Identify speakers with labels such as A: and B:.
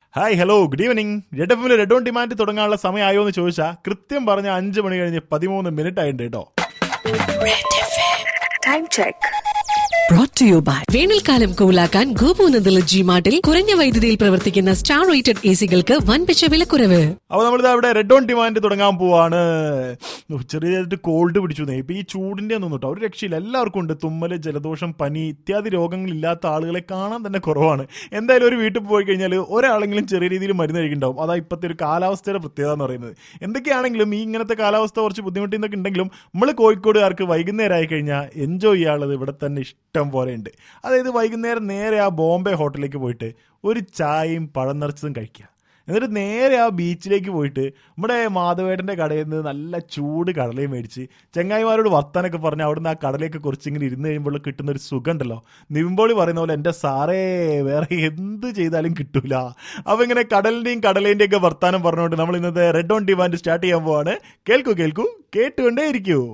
A: Hi hello good evening red F red on demand തുടങ്ങാനുള്ള സമയമായോ എന്ന് ചോദിച്ചാൽ കൃത്യം പറഞ്ഞ അഞ്ച് മണി കഴിഞ്ഞ് പതിമൂന്ന് മിനിറ്റ് ആയിട്ടുണ്ട് കേട്ടോ
B: Time check.
C: brought to you by
D: വേനൽക്കാലം കൂലാക്കാൻ ഗോപൂനന്ദല ജി മാർട്ടിൽ കുറഞ്ഞ വൈദ്യുതിയിൽ പ്രവർത്തിക്കുന്ന സ്റ്റാർ റേറ്റഡ് എ സികൾക്ക് വൻപിച്ച വിലക്കുറവ്
A: അപ്പൊ നമ്മളിത് അവിടെ റെഡ് ഓൺ ഡിമാൻഡ് തുടങ്ങാൻ പോവാണ് ഉഹ്, ചെറിയതായിട്ട് കോൾഡ് പിടിച്ചു നേ ഇപ്പൊ ഈ ചൂടിന്റെ ഒന്നും കേട്ടോ ഒരു രക്ഷയില്ല എല്ലാവർക്കും ഉണ്ട് തുമ്മല് ജലദോഷം പനി ഇത്യാദി രോഗങ്ങൾ ഇല്ലാത്ത ആളുകളെ കാണാൻ തന്നെ കുറവാണ് എന്തായാലും ഒരു വീട്ടിൽ പോയി കഴിഞ്ഞാൽ ഒരാളെങ്കിലും ചെറിയ രീതിയിൽ മരുന്ന് കഴിക്കുന്നുണ്ടാവും അതാ ഇപ്പോഴത്തെ ഒരു കാലാവസ്ഥയുടെ പ്രത്യേകത എന്ന് പറയുന്നത് എന്തൊക്കെയാണെങ്കിലും ഈ ഇങ്ങനത്തെ കാലാവസ്ഥ കുറച്ച് ബുദ്ധിമുട്ടിന്നൊക്കെ ഉണ്ടെങ്കിലും നമ്മൾ കോഴിക്കോടുകാർക്ക് വൈകുന്നേരം ആയി കഴിഞ്ഞാൽ എൻജോയ് ചെയ്യാനുള്ളത് ഇവിടെ തന്നെ ഇഷ്ടം പോലെ ഉണ്ട് അതായത് വൈകുന്നേരം നേരെ ആ ബോംബെ ഹോട്ടലിലേക്ക് പോയിട്ട് ഒരു ചായയും പഴം നിറച്ചതും കഴിക്കുക എന്നിട്ട് നേരെ ആ ബീച്ചിലേക്ക് പോയിട്ട് നമ്മുടെ മാധവേട്ടൻ്റെ കടയിൽ നിന്ന് നല്ല ചൂട് കടലയും മേടിച്ച് ചങ്ങായിമാരോട് വർത്താനൊക്കെ പറഞ്ഞ് അവിടുന്ന് ആ കടലയൊക്കെ കുറച്ച് ഇങ്ങനെ ഇരുന്ന് കഴിയുമ്പോൾ കിട്ടുന്ന ഒരു സുഖം ഉണ്ടല്ലോ നിവിമ്പോളി പറയുന്ന പോലെ എൻ്റെ സാറേ വേറെ എന്ത് ചെയ്താലും കിട്ടൂല അപ്പോൾ ഇങ്ങനെ കടലിൻ്റെയും കടലേൻ്റെയും ഒക്കെ വർത്താനം പറഞ്ഞുകൊണ്ട് നമ്മൾ ഇന്നത്തെ റെഡ് ഓൺ ഡിമാൻഡ് സ്റ്റാർട്ട് ചെയ്യാൻ പോവാണ് കേൾക്കൂ കേൾക്കൂ കേട്ടുകൊണ്ടേ ഇരിക്കൂ